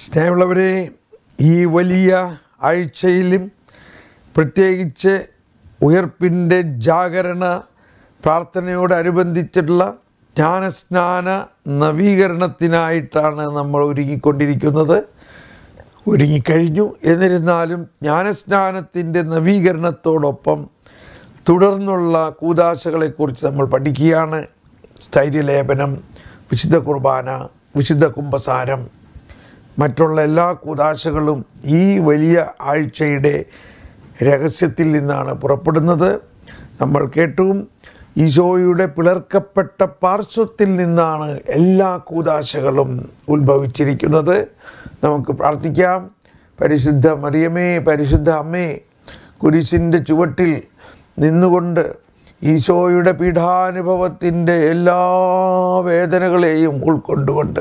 സ്നേഹമുള്ളവരെ ഈ വലിയ ആഴ്ചയിലും പ്രത്യേകിച്ച് ഉയർപ്പിൻ്റെ ജാഗരണ പ്രാർത്ഥനയോടനുബന്ധിച്ചിട്ടുള്ള ജ്ഞാനസ്നാന നവീകരണത്തിനായിട്ടാണ് നമ്മൾ ഒരുങ്ങിക്കൊണ്ടിരിക്കുന്നത് ഒരുങ്ങിക്കഴിഞ്ഞു എന്നിരുന്നാലും ജ്ഞാനസ്നാനത്തിൻ്റെ നവീകരണത്തോടൊപ്പം തുടർന്നുള്ള കൂതാശകളെക്കുറിച്ച് നമ്മൾ പഠിക്കുകയാണ് സ്ഥൈര്യലേപനം വിശുദ്ധ കുർബാന വിശുദ്ധ കുംഭസാരം മറ്റുള്ള എല്ലാ കൂതാശകളും ഈ വലിയ ആഴ്ചയുടെ രഹസ്യത്തിൽ നിന്നാണ് പുറപ്പെടുന്നത് നമ്മൾ കേട്ടു ഈശോയുടെ പിളർക്കപ്പെട്ട പാർശ്വത്തിൽ നിന്നാണ് എല്ലാ കൂതാശകളും ഉത്ഭവിച്ചിരിക്കുന്നത് നമുക്ക് പ്രാർത്ഥിക്കാം പരിശുദ്ധ മറിയമേ പരിശുദ്ധ അമ്മേ കുരിശിൻ്റെ ചുവട്ടിൽ നിന്നുകൊണ്ട് ഈശോയുടെ പീഠാനുഭവത്തിൻ്റെ എല്ലാ വേദനകളെയും ഉൾക്കൊണ്ടുകൊണ്ട്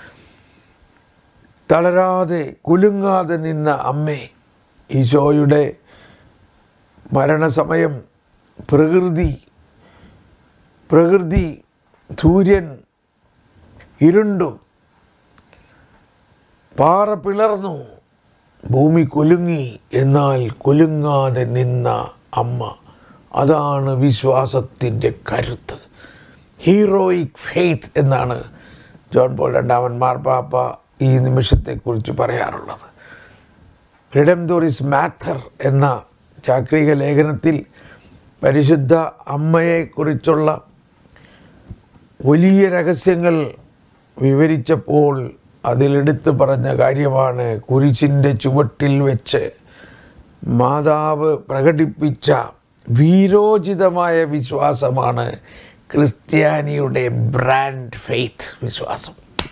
തളരാതെ കുലുങ്ങാതെ നിന്ന അമ്മേ ഈശോയുടെ മരണസമയം പ്രകൃതി പ്രകൃതി സൂര്യൻ ഇരുണ്ടു പാറ പിളർന്നു ഭൂമി കുലുങ്ങി എന്നാൽ കുലുങ്ങാതെ നിന്ന അമ്മ അതാണ് വിശ്വാസത്തിൻ്റെ കരുത്ത് ഹീറോയിക് ഫെയ്ത്ത് എന്നാണ് ജോൺ പോൾ രണ്ടാമൻ മാർപ്പാപ്പ ഈ നിമിഷത്തെക്കുറിച്ച് പറയാറുള്ളത് റിഡംദോറിസ് മാഥർ എന്ന ചാക്രിക ലേഖനത്തിൽ പരിശുദ്ധ അമ്മയെക്കുറിച്ചുള്ള വലിയ രഹസ്യങ്ങൾ വിവരിച്ചപ്പോൾ അതിലെടുത്ത് പറഞ്ഞ കാര്യമാണ് കുരിശിൻ്റെ ചുവട്ടിൽ വെച്ച് മാതാവ് പ്രകടിപ്പിച്ച വീരോചിതമായ വിശ്വാസമാണ് ക്രിസ്ത്യാനിയുടെ ബ്രാൻഡ് ഫെയ്ത്ത് വിശ്വാസം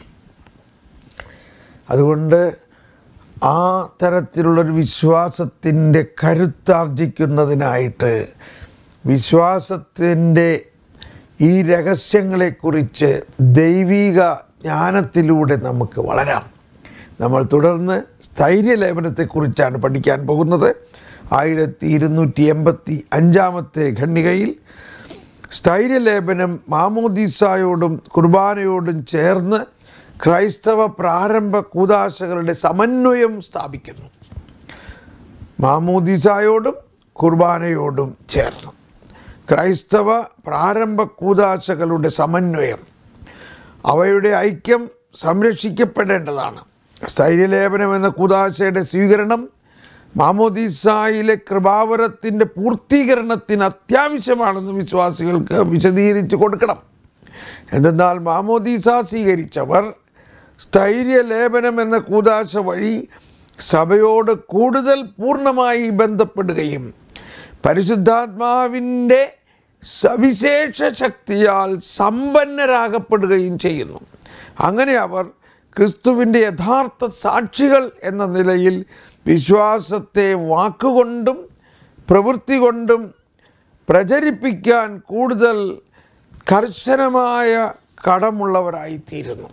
അതുകൊണ്ട് ആ തരത്തിലുള്ളൊരു വിശ്വാസത്തിൻ്റെ കരുത്താർജിക്കുന്നതിനായിട്ട് വിശ്വാസത്തിൻ്റെ ഈ രഹസ്യങ്ങളെക്കുറിച്ച് ദൈവിക ജ്ഞാനത്തിലൂടെ നമുക്ക് വളരാം നമ്മൾ തുടർന്ന് സ്ഥൈര്യലേപനത്തെക്കുറിച്ചാണ് പഠിക്കാൻ പോകുന്നത് ആയിരത്തി ഇരുന്നൂറ്റി എൺപത്തി അഞ്ചാമത്തെ ഖണ്ഡികയിൽ സ്ഥൈര്യലേപനം മാമോദീസായോടും കുർബാനയോടും ചേർന്ന് ക്രൈസ്തവ പ്രാരംഭ കൂതാശകളുടെ സമന്വയം സ്ഥാപിക്കുന്നു മാമോദീസായോടും കുർബാനയോടും ചേർന്ന് ക്രൈസ്തവ പ്രാരംഭ കൂതാശകളുടെ സമന്വയം അവയുടെ ഐക്യം സംരക്ഷിക്കപ്പെടേണ്ടതാണ് സ്ഥൈര്യലേപനം എന്ന കൂതാശയുടെ സ്വീകരണം മാമോദീസായിലെ കൃപാവരത്തിൻ്റെ പൂർത്തീകരണത്തിന് അത്യാവശ്യമാണെന്ന് വിശ്വാസികൾക്ക് വിശദീകരിച്ച് കൊടുക്കണം എന്തെന്നാൽ മാമോദീസ സ്വീകരിച്ചവർ സ്ഥൈര്യലേപനം എന്ന കൂതാശ വഴി സഭയോട് കൂടുതൽ പൂർണ്ണമായി ബന്ധപ്പെടുകയും പരിശുദ്ധാത്മാവിൻ്റെ സവിശേഷ ശക്തിയാൽ സമ്പന്നരാകപ്പെടുകയും ചെയ്യുന്നു അങ്ങനെ അവർ ക്രിസ്തുവിൻ്റെ യഥാർത്ഥ സാക്ഷികൾ എന്ന നിലയിൽ വിശ്വാസത്തെ വാക്കുകൊണ്ടും പ്രവൃത്തി കൊണ്ടും പ്രചരിപ്പിക്കാൻ കൂടുതൽ കർശനമായ കടമുള്ളവരായിത്തീരുന്നു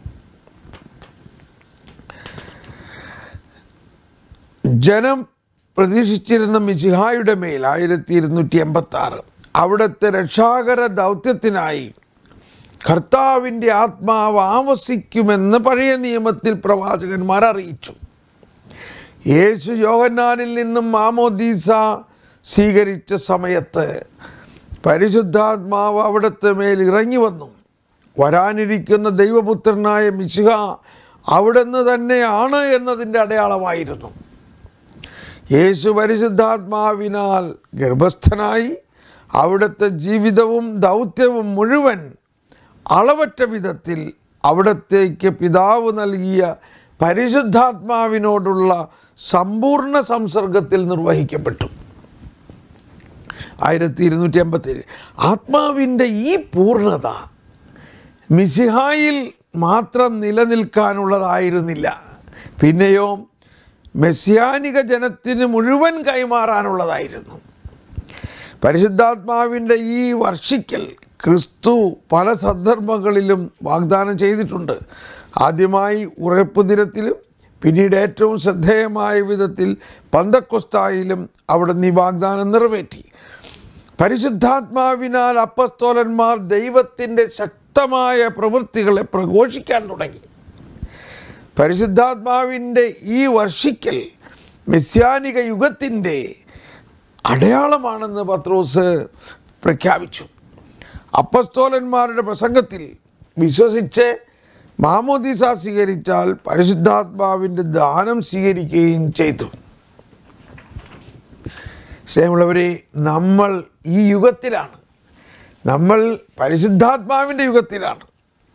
ജനം പ്രതീക്ഷിച്ചിരുന്ന മിശിഹായുടെ മേൽ ആയിരത്തി ഇരുന്നൂറ്റി എൺപത്തി ആറ് അവിടുത്തെ രക്ഷാകര ദൗത്യത്തിനായി കർത്താവിൻ്റെ ആത്മാവ് ആവസിക്കുമെന്ന് പഴയ നിയമത്തിൽ പ്രവാചകന്മാർ അറിയിച്ചു യേശു യോഹന്നാനിൽ നിന്നും മാമോദീസ സ്വീകരിച്ച സമയത്ത് പരിശുദ്ധാത്മാവ് അവിടുത്തെ മേൽ ഇറങ്ങി വന്നു വരാനിരിക്കുന്ന ദൈവപുത്രനായ മിശിഹ അവിടുന്ന് തന്നെയാണ് എന്നതിൻ്റെ അടയാളമായിരുന്നു യേശു പരിശുദ്ധാത്മാവിനാൽ ഗർഭസ്ഥനായി അവിടുത്തെ ജീവിതവും ദൗത്യവും മുഴുവൻ അളവറ്റ വിധത്തിൽ അവിടത്തേക്ക് പിതാവ് നൽകിയ പരിശുദ്ധാത്മാവിനോടുള്ള സമ്പൂർണ്ണ സംസർഗത്തിൽ നിർവഹിക്കപ്പെട്ടു ആയിരത്തി ഇരുന്നൂറ്റി അമ്പത്തേഴ് ആത്മാവിൻ്റെ ഈ പൂർണ്ണത മിസിഹായിൽ മാത്രം നിലനിൽക്കാനുള്ളതായിരുന്നില്ല പിന്നെയോ മെസ്സിയാനിക ജനത്തിന് മുഴുവൻ കൈമാറാനുള്ളതായിരുന്നു പരിശുദ്ധാത്മാവിൻ്റെ ഈ വർഷിക്കൽ ക്രിസ്തു പല സന്ദർഭങ്ങളിലും വാഗ്ദാനം ചെയ്തിട്ടുണ്ട് ആദ്യമായി ഉറപ്പ് ദിനത്തിലും പിന്നീട് ഏറ്റവും ശ്രദ്ധേയമായ വിധത്തിൽ പന്തക്കൊസ്തായിലും അവിടെ നീ വാഗ്ദാനം നിറവേറ്റി പരിശുദ്ധാത്മാവിനാൽ അപ്പസ്തോലന്മാർ ദൈവത്തിൻ്റെ ശക്തമായ പ്രവൃത്തികളെ പ്രഘോഷിക്കാൻ തുടങ്ങി പരിശുദ്ധാത്മാവിൻ്റെ ഈ വർഷിക്കൽ മെസ്യാനിക യുഗത്തിൻ്റെ അടയാളമാണെന്ന് പത്രോസ് പ്രഖ്യാപിച്ചു അപ്പസ്തോലന്മാരുടെ പ്രസംഗത്തിൽ വിശ്വസിച്ച് മാമോദിസ സ്വീകരിച്ചാൽ പരിശുദ്ധാത്മാവിൻ്റെ ദാനം സ്വീകരിക്കുകയും ചെയ്തു സ്നേഹമുള്ളവരെ നമ്മൾ ഈ യുഗത്തിലാണ് നമ്മൾ പരിശുദ്ധാത്മാവിൻ്റെ യുഗത്തിലാണ്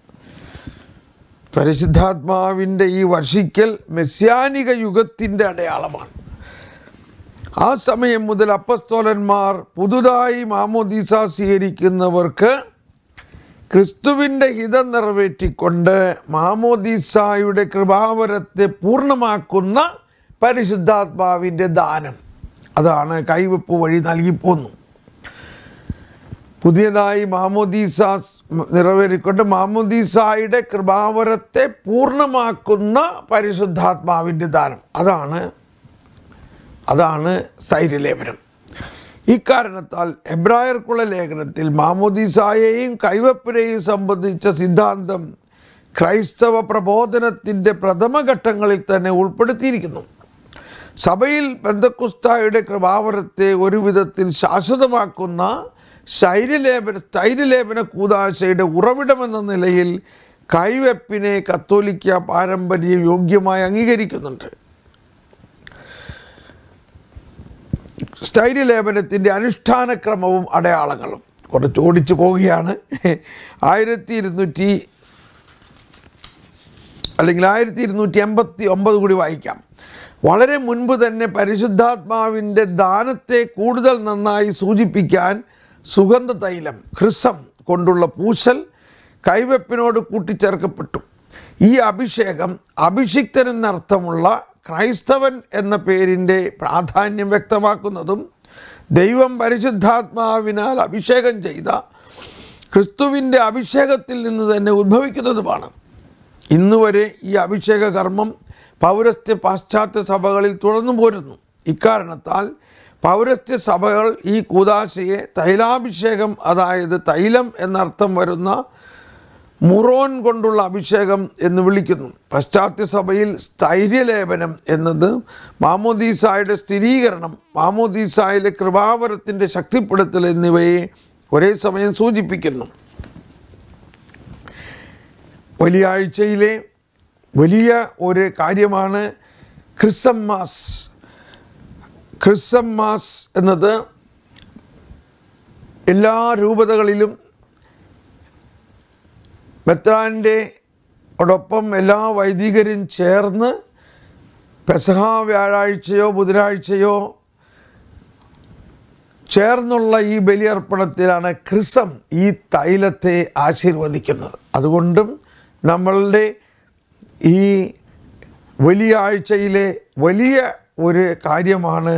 പരിശുദ്ധാത്മാവിൻ്റെ ഈ വർഷിക്കൽ മെസ്യാനിക യുഗത്തിൻ്റെ അടയാളമാണ് ആ സമയം മുതൽ അപ്പസ്തോലന്മാർ പുതുതായി മാമോദീസ സ്വീകരിക്കുന്നവർക്ക് ക്രിസ്തുവിൻ്റെ ഹിതം നിറവേറ്റിക്കൊണ്ട് മാമോദീസായുടെ കൃപാവരത്തെ പൂർണ്ണമാക്കുന്ന പരിശുദ്ധാത്മാവിൻ്റെ ദാനം അതാണ് കൈവെപ്പ് വഴി നൽകിപ്പോന്നു പുതിയതായി മാമോദീസ നിറവേറിക്കൊണ്ട് മാമോദീസായുടെ കൃപാവരത്തെ പൂർണ്ണമാക്കുന്ന പരിശുദ്ധാത്മാവിൻ്റെ ദാനം അതാണ് അതാണ് സ്ഥൈര്യലേപനം ഇക്കാരണത്താൽ എബ്രായർക്കുള്ള ലേഖനത്തിൽ മാമോദീസായെയും കൈവപ്പിനെയും സംബന്ധിച്ച സിദ്ധാന്തം ക്രൈസ്തവ പ്രബോധനത്തിൻ്റെ പ്രഥമഘട്ടങ്ങളിൽ തന്നെ ഉൾപ്പെടുത്തിയിരിക്കുന്നു സഭയിൽ ബന്ധക്കുസ്തായുടെ കൃപാവരത്തെ ഒരു വിധത്തിൽ ശാശ്വതമാക്കുന്ന ശൈര്യലേപന സ്ഥൈര്യലേപന കൂതാശയുടെ ഉറവിടമെന്ന നിലയിൽ കൈവെപ്പിനെ കത്തോലിക്ക പാരമ്പര്യം യോഗ്യമായി അംഗീകരിക്കുന്നുണ്ട് സ്ഥൈര്യലേപനത്തിൻ്റെ അനുഷ്ഠാനക്രമവും അടയാളങ്ങളും കുറച്ച് ഓടിച്ചു പോവുകയാണ് ആയിരത്തി ഇരുന്നൂറ്റി അല്ലെങ്കിൽ ആയിരത്തി ഇരുന്നൂറ്റി എൺപത്തി ഒമ്പത് കൂടി വായിക്കാം വളരെ മുൻപ് തന്നെ പരിശുദ്ധാത്മാവിൻ്റെ ദാനത്തെ കൂടുതൽ നന്നായി സൂചിപ്പിക്കാൻ സുഗന്ധ തൈലം ഹൃസം കൊണ്ടുള്ള പൂശൽ കൈവെപ്പിനോട് കൂട്ടിച്ചേർക്കപ്പെട്ടു ഈ അഭിഷേകം അഭിഷിക്തൻ എന്നർത്ഥമുള്ള ക്രൈസ്തവൻ എന്ന പേരിൻ്റെ പ്രാധാന്യം വ്യക്തമാക്കുന്നതും ദൈവം പരിശുദ്ധാത്മാവിനാൽ അഭിഷേകം ചെയ്ത ക്രിസ്തുവിൻ്റെ അഭിഷേകത്തിൽ നിന്ന് തന്നെ ഉദ്ഭവിക്കുന്നതുമാണ് ഇന്നുവരെ ഈ അഭിഷേക കർമ്മം പൗരസ്ത്യ പാശ്ചാത്യ സഭകളിൽ തുടർന്നു പോരുന്നു ഇക്കാരണത്താൽ പൗരസ്ത്യ സഭകൾ ഈ കൂതാശയെ തൈലാഭിഷേകം അതായത് തൈലം എന്നർത്ഥം വരുന്ന മുറോൻ കൊണ്ടുള്ള അഭിഷേകം എന്ന് വിളിക്കുന്നു പശ്ചാത്യ സഭയിൽ സ്ഥൈര്യലേപനം എന്നത് മാമോദീസായുടെ സ്ഥിരീകരണം മാമോദീസായിലെ കൃപാവരത്തിൻ്റെ ശക്തിപ്പെടുത്തൽ എന്നിവയെ ഒരേ സമയം സൂചിപ്പിക്കുന്നു വലിയ ആഴ്ചയിലെ വലിയ ഒരു കാര്യമാണ് ക്രിസമ്മാസ് ക്രിസമ്മാസ് എന്നത് എല്ലാ രൂപതകളിലും മെത്രാൻ്റെ ഒടൊപ്പം എല്ലാ വൈദികരും ചേർന്ന് പെസഹ വ്യാഴാഴ്ചയോ ബുധനാഴ്ചയോ ചേർന്നുള്ള ഈ ബലിയർപ്പണത്തിലാണ് ക്രിസം ഈ തൈലത്തെ ആശീർവദിക്കുന്നത് അതുകൊണ്ടും നമ്മളുടെ ഈ വലിയ ആഴ്ചയിലെ വലിയ ഒരു കാര്യമാണ്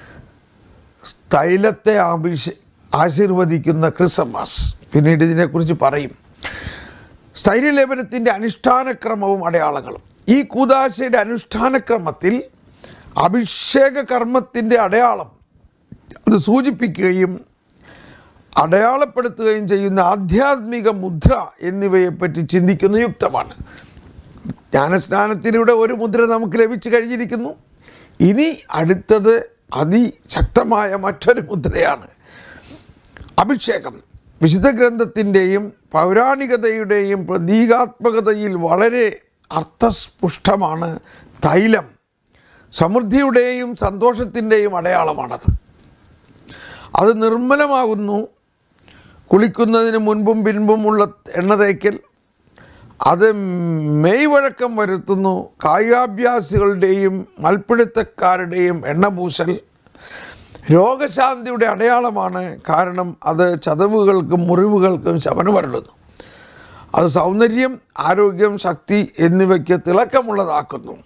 തൈലത്തെ ആഭിഷ ആശീർവദിക്കുന്ന ക്രിസ്മസ് പിന്നീട് ഇതിനെക്കുറിച്ച് പറയും സ്ഥൈര്യലേപനത്തിൻ്റെ അനുഷ്ഠാനക്രമവും അടയാളങ്ങളും ഈ കൂതാശയുടെ അനുഷ്ഠാനക്രമത്തിൽ അഭിഷേക കർമ്മത്തിൻ്റെ അടയാളം അത് സൂചിപ്പിക്കുകയും അടയാളപ്പെടുത്തുകയും ചെയ്യുന്ന ആധ്യാത്മിക മുദ്ര എന്നിവയെപ്പറ്റി ചിന്തിക്കുന്ന യുക്തമാണ് ജ്ഞാനസ്നാനത്തിലൂടെ ഒരു മുദ്ര നമുക്ക് ലഭിച്ചു കഴിഞ്ഞിരിക്കുന്നു ഇനി അടുത്തത് അതിശക്തമായ മറ്റൊരു മുദ്രയാണ് അഭിഷേകം വിശുദ്ധ ഗ്രന്ഥത്തിൻ്റെയും പൗരാണികതയുടെയും പ്രതീകാത്മകതയിൽ വളരെ അർത്ഥസ്പുഷ്ടമാണ് തൈലം സമൃദ്ധിയുടെയും സന്തോഷത്തിൻ്റെയും അടയാളമാണത് അത് നിർമ്മലമാകുന്നു കുളിക്കുന്നതിന് മുൻപും പിൻപുമുള്ള എണ്ണ തേക്കൽ അത് മെയ്വഴക്കം വരുത്തുന്നു കായികാഭ്യാസികളുടെയും മൽപ്പിടുത്തക്കാരുടെയും എണ്ണപൂശൽ രോഗശാന്തിയുടെ അടയാളമാണ് കാരണം അത് ചതവുകൾക്കും മുറിവുകൾക്കും ശമനമരുളുന്നു അത് സൗന്ദര്യം ആരോഗ്യം ശക്തി എന്നിവയ്ക്ക് തിളക്കമുള്ളതാക്കുന്നു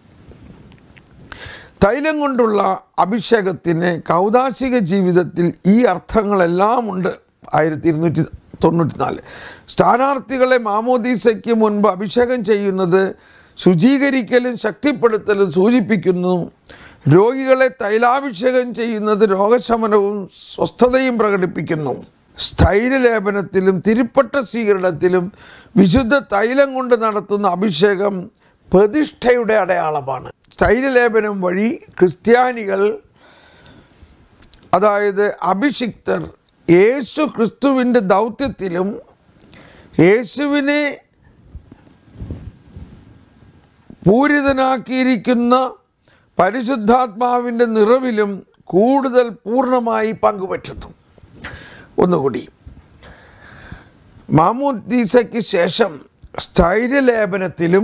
തൈലം കൊണ്ടുള്ള അഭിഷേകത്തിന് കൗതാശിക ജീവിതത്തിൽ ഈ അർത്ഥങ്ങളെല്ലാം ഉണ്ട് ആയിരത്തി ഇരുന്നൂറ്റി തൊണ്ണൂറ്റിനാല് സ്ഥാനാർത്ഥികളെ മാമോദീസയ്ക്ക് മുൻപ് അഭിഷേകം ചെയ്യുന്നത് ശുചീകരിക്കലും ശക്തിപ്പെടുത്തലും സൂചിപ്പിക്കുന്നു രോഗികളെ തൈലാഭിഷേകം ചെയ്യുന്നത് രോഗശമനവും സ്വസ്ഥതയും പ്രകടിപ്പിക്കുന്നു സ്ഥൈര്യലേപനത്തിലും തിരുപ്പട്ട സ്വീകരണത്തിലും വിശുദ്ധ തൈലം കൊണ്ട് നടത്തുന്ന അഭിഷേകം പ്രതിഷ്ഠയുടെ അടയാളമാണ് സ്ഥൈര്യലേപനം വഴി ക്രിസ്ത്യാനികൾ അതായത് അഭിഷിക്തർ യേശു ക്രിസ്തുവിൻ്റെ ദൗത്യത്തിലും യേശുവിനെ പൂരിതനാക്കിയിരിക്കുന്ന പരിശുദ്ധാത്മാവിൻ്റെ നിറവിലും കൂടുതൽ പൂർണ്ണമായി പങ്കുപറ്റുന്നു ഒന്നുകൂടി മാമോദീസയ്ക്ക് ശേഷം സ്ഥൈര്യലേപനത്തിലും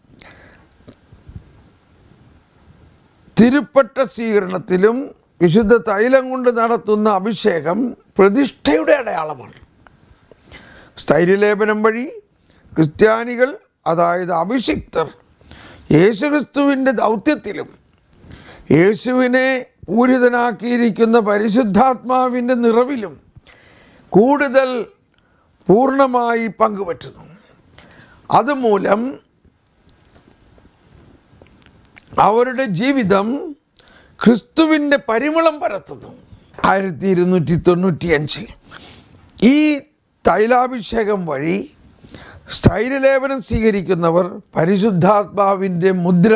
തിരുപ്പട്ട സ്വീകരണത്തിലും വിശുദ്ധ തൈലം കൊണ്ട് നടത്തുന്ന അഭിഷേകം പ്രതിഷ്ഠയുടെ അടയാളമാണ് സ്ഥൈര്യലേപനം വഴി ക്രിസ്ത്യാനികൾ അതായത് അഭിഷിക്തർ യേശുക്രിസ്തുവിൻ്റെ ദൗത്യത്തിലും യേശുവിനെ പൂരിതനാക്കിയിരിക്കുന്ന പരിശുദ്ധാത്മാവിൻ്റെ നിറവിലും കൂടുതൽ പൂർണ്ണമായി പങ്കുപറ്റുന്നു അതുമൂലം അവരുടെ ജീവിതം ക്രിസ്തുവിൻ്റെ പരിമളം പരത്തുന്നു ആയിരത്തി ഇരുന്നൂറ്റി തൊണ്ണൂറ്റി അഞ്ചിൽ ഈ തൈലാഭിഷേകം വഴി സ്ഥൈര്യലേപനം സ്വീകരിക്കുന്നവർ പരിശുദ്ധാത്മാവിൻ്റെ മുദ്ര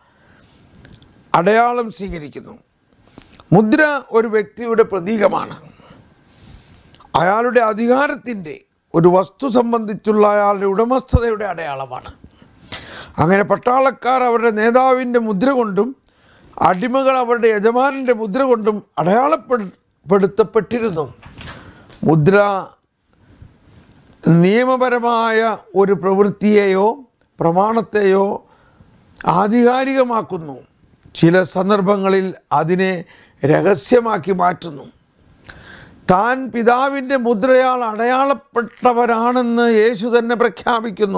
അടയാളം സ്വീകരിക്കുന്നു മുദ്ര ഒരു വ്യക്തിയുടെ പ്രതീകമാണ് അയാളുടെ അധികാരത്തിൻ്റെ ഒരു വസ്തു സംബന്ധിച്ചുള്ള അയാളുടെ ഉടമസ്ഥതയുടെ അടയാളമാണ് അങ്ങനെ പട്ടാളക്കാർ അവരുടെ നേതാവിൻ്റെ മുദ്ര കൊണ്ടും അടിമകൾ അവരുടെ യജമാനൻ്റെ മുദ്ര കൊണ്ടും അടയാളപ്പെടുത്തപ്പെട്ടിരുന്നു മുദ്ര നിയമപരമായ ഒരു പ്രവൃത്തിയെയോ പ്രമാണത്തെയോ ആധികാരികമാക്കുന്നു ചില സന്ദർഭങ്ങളിൽ അതിനെ രഹസ്യമാക്കി മാറ്റുന്നു താൻ പിതാവിൻ്റെ മുദ്രയാൽ അടയാളപ്പെട്ടവരാണെന്ന് യേശു തന്നെ പ്രഖ്യാപിക്കുന്നു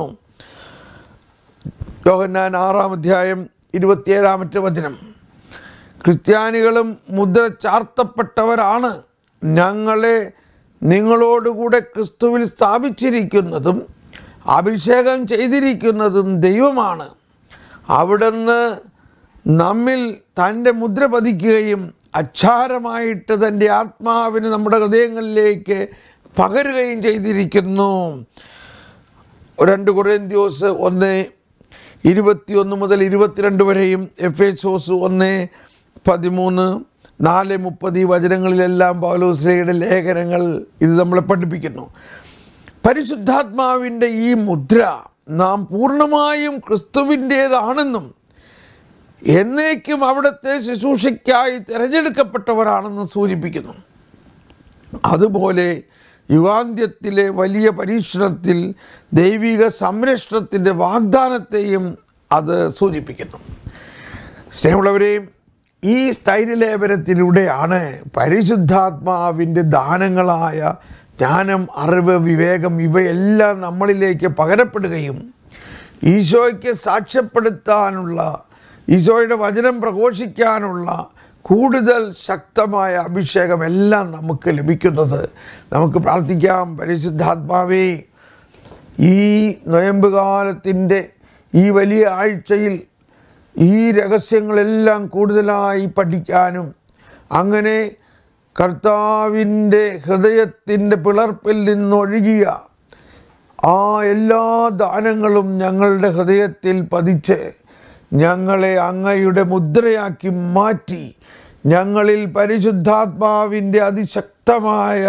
യോഹന്നാൻ ആറാം അധ്യായം ഇരുപത്തിയേഴാമത്തെ വചനം ക്രിസ്ത്യാനികളും മുദ്ര ചാർത്തപ്പെട്ടവരാണ് ഞങ്ങളെ നിങ്ങളോടുകൂടെ ക്രിസ്തുവിൽ സ്ഥാപിച്ചിരിക്കുന്നതും അഭിഷേകം ചെയ്തിരിക്കുന്നതും ദൈവമാണ് അവിടുന്ന് നമ്മിൽ തൻ്റെ മുദ്ര പതിക്കുകയും അച്ചാരമായിട്ട് തൻ്റെ ആത്മാവിന് നമ്മുടെ ഹൃദയങ്ങളിലേക്ക് പകരുകയും ചെയ്തിരിക്കുന്നു രണ്ട് കൊറിയന്ത്യോസ് ഒന്ന് ഇരുപത്തിയൊന്ന് മുതൽ ഇരുപത്തിരണ്ട് വരെയും എഫ് എച്ച് ഒന്ന് പതിമൂന്ന് നാല് മുപ്പത് ഈ വചനങ്ങളിലെല്ലാം പൗലോസ്ലയുടെ ലേഖനങ്ങൾ ഇത് നമ്മളെ പഠിപ്പിക്കുന്നു പരിശുദ്ധാത്മാവിൻ്റെ ഈ മുദ്ര നാം പൂർണ്ണമായും ക്രിസ്തുവിൻ്റേതാണെന്നും എന്നേക്കും അവിടുത്തെ ശുശ്രൂഷയ്ക്കായി തിരഞ്ഞെടുക്കപ്പെട്ടവരാണെന്ന് സൂചിപ്പിക്കുന്നു അതുപോലെ യുഗാന്ത്യത്തിലെ വലിയ പരീക്ഷണത്തിൽ ദൈവിക സംരക്ഷണത്തിൻ്റെ വാഗ്ദാനത്തെയും അത് സൂചിപ്പിക്കുന്നു സ്നേഹമുള്ളവരെയും ഈ സ്ഥൈര്യലേപനത്തിലൂടെയാണ് പരിശുദ്ധാത്മാവിൻ്റെ ദാനങ്ങളായ ജ്ഞാനം അറിവ് വിവേകം ഇവയെല്ലാം നമ്മളിലേക്ക് പകരപ്പെടുകയും ഈശോയ്ക്ക് സാക്ഷ്യപ്പെടുത്താനുള്ള ഈശോയുടെ വചനം പ്രഘോഷിക്കാനുള്ള കൂടുതൽ ശക്തമായ അഭിഷേകം എല്ലാം നമുക്ക് ലഭിക്കുന്നത് നമുക്ക് പ്രാർത്ഥിക്കാം പരിശുദ്ധാത്മാവേ ഈ നൊയമ്പ് കാലത്തിൻ്റെ ഈ വലിയ ആഴ്ചയിൽ ഈ രഹസ്യങ്ങളെല്ലാം കൂടുതലായി പഠിക്കാനും അങ്ങനെ കർത്താവിൻ്റെ ഹൃദയത്തിൻ്റെ പിളർപ്പിൽ നിന്നൊഴുകിയ ആ എല്ലാ ദാനങ്ങളും ഞങ്ങളുടെ ഹൃദയത്തിൽ പതിച്ച് ഞങ്ങളെ അങ്ങയുടെ മുദ്രയാക്കി മാറ്റി ഞങ്ങളിൽ പരിശുദ്ധാത്മാവിൻ്റെ അതിശക്തമായ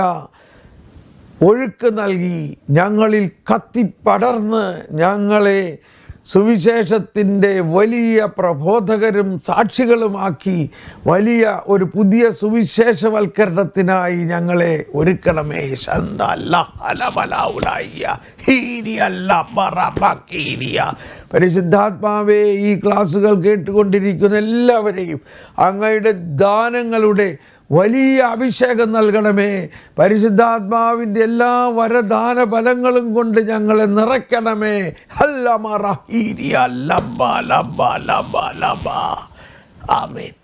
ഒഴുക്ക് നൽകി ഞങ്ങളിൽ കത്തിപ്പടർന്ന് ഞങ്ങളെ സുവിശേഷത്തിൻ്റെ വലിയ പ്രബോധകരും സാക്ഷികളുമാക്കി വലിയ ഒരു പുതിയ സുവിശേഷവൽക്കരണത്തിനായി ഞങ്ങളെ ഒരുക്കണമേ ശന്തല്ല അലമലാവുലായ ഹീരിയല്ല മറബക്കീരിയ പരിശുദ്ധാത്മാവേ ഈ ക്ലാസ്സുകൾ കേട്ടുകൊണ്ടിരിക്കുന്ന എല്ലാവരെയും അങ്ങയുടെ ദാനങ്ങളുടെ വലിയ അഭിഷേകം നൽകണമേ പരിശുദ്ധാത്മാവിൻ്റെ എല്ലാ വരദാന ഫലങ്ങളും കൊണ്ട് ഞങ്ങളെ നിറയ്ക്കണമേ ഹല്ലമറഹീരിയ ലബ്ബ ലബ്ബ ലബ്ബ ലബ്ബ ആമേൻ